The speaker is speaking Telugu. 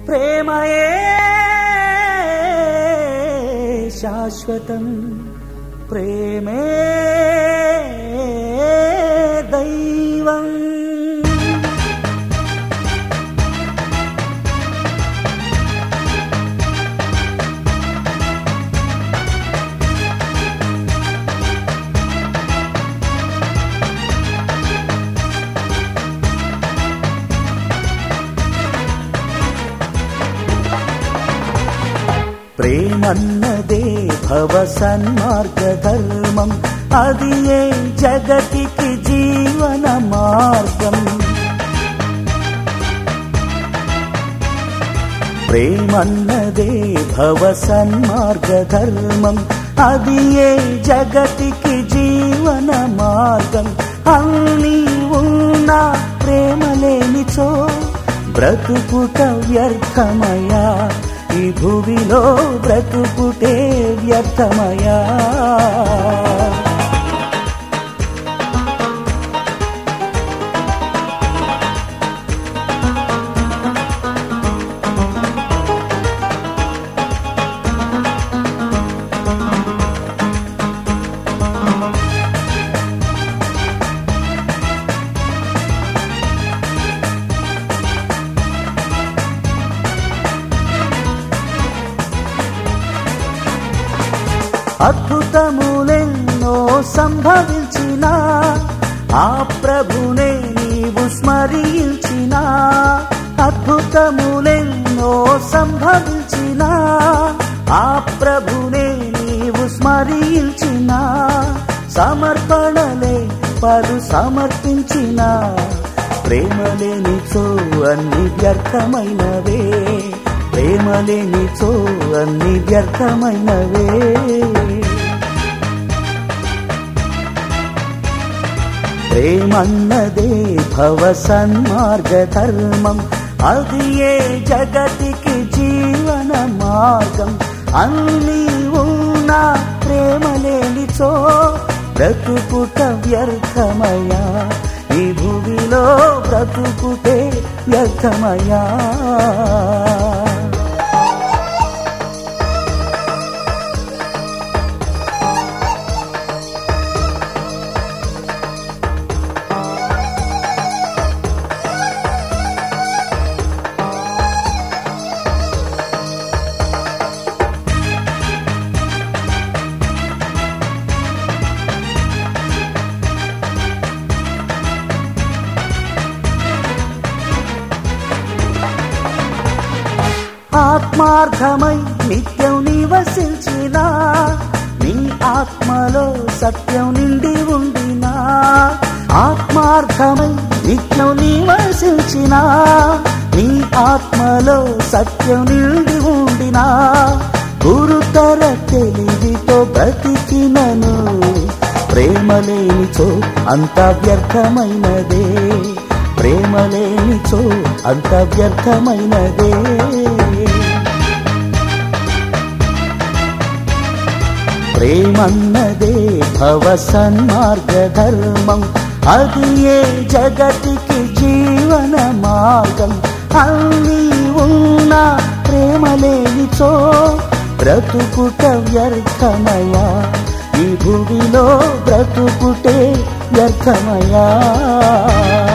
ప్రేమయే శాశ్వతం ప్రేమే దైవం ప్రేమన్నదే భవ సన్మార్గ ధర్మం అది ఏ జగతికి జీవన మార్గం ప్రేమన్నదే భవ సన్మార్గ ధర్మం అది ఏ జగతికి జీవన మార్గం అన్నీ ఉన్నా ప్రేమ లేనిచో బ్రతుకుట వ్యర్థమయా ఈ భూమిలో బ్రతుకుటే వ్యర్థమయా అద్భుతములెన్నో సంభవించిన ఆ ప్రభునే నీవు స్మరించిన అద్భుతములెన్నో సంభవించిన ఆ ప్రభునే నీవు స్మరించిన సమర్పణలే పలు సమర్పించిన ప్రేమలేనిచో అన్ని వ్యర్థమైనవే ప్రేమలేనిచో అన్ని వ్యర్థమైనవే ప్రేమన్నదే భవ సన్మార్గ ధర్మం అది ఏ జగతికి జీవన మార్గం అన్ని ఉన్నా ప్రేమ లేనిచో బ్రతుకుట వ్యర్థమయా ఈ భూమిలో బ్రతుకుటే వ్యర్థమయా ఆత్మార్థమై నిత్యం నివసించిన నీ ఆత్మలో సత్యం నిండి ఉండినా ఆత్మార్థమై నిత్యం నివసించిన నీ ఆత్మలో సత్యం నిండి ఉండినా గురుతర తెలివితో బ్రతికినను ప్రేమ లేనిచో అంత వ్యర్థమైనదే ప్రేమ లేనిచో అంత వ్యర్థమైనదే ప్రేమన్నదే భవ సన్మార్గ ధర్మం అది ఏ జగతికి జీవన మార్గం అన్నీ ఉన్నా ప్రేమ లేనిచో బ్రతుకుట వ్యర్థమయా ఈ భూమిలో బ్రతుకుటే వ్యర్థమయా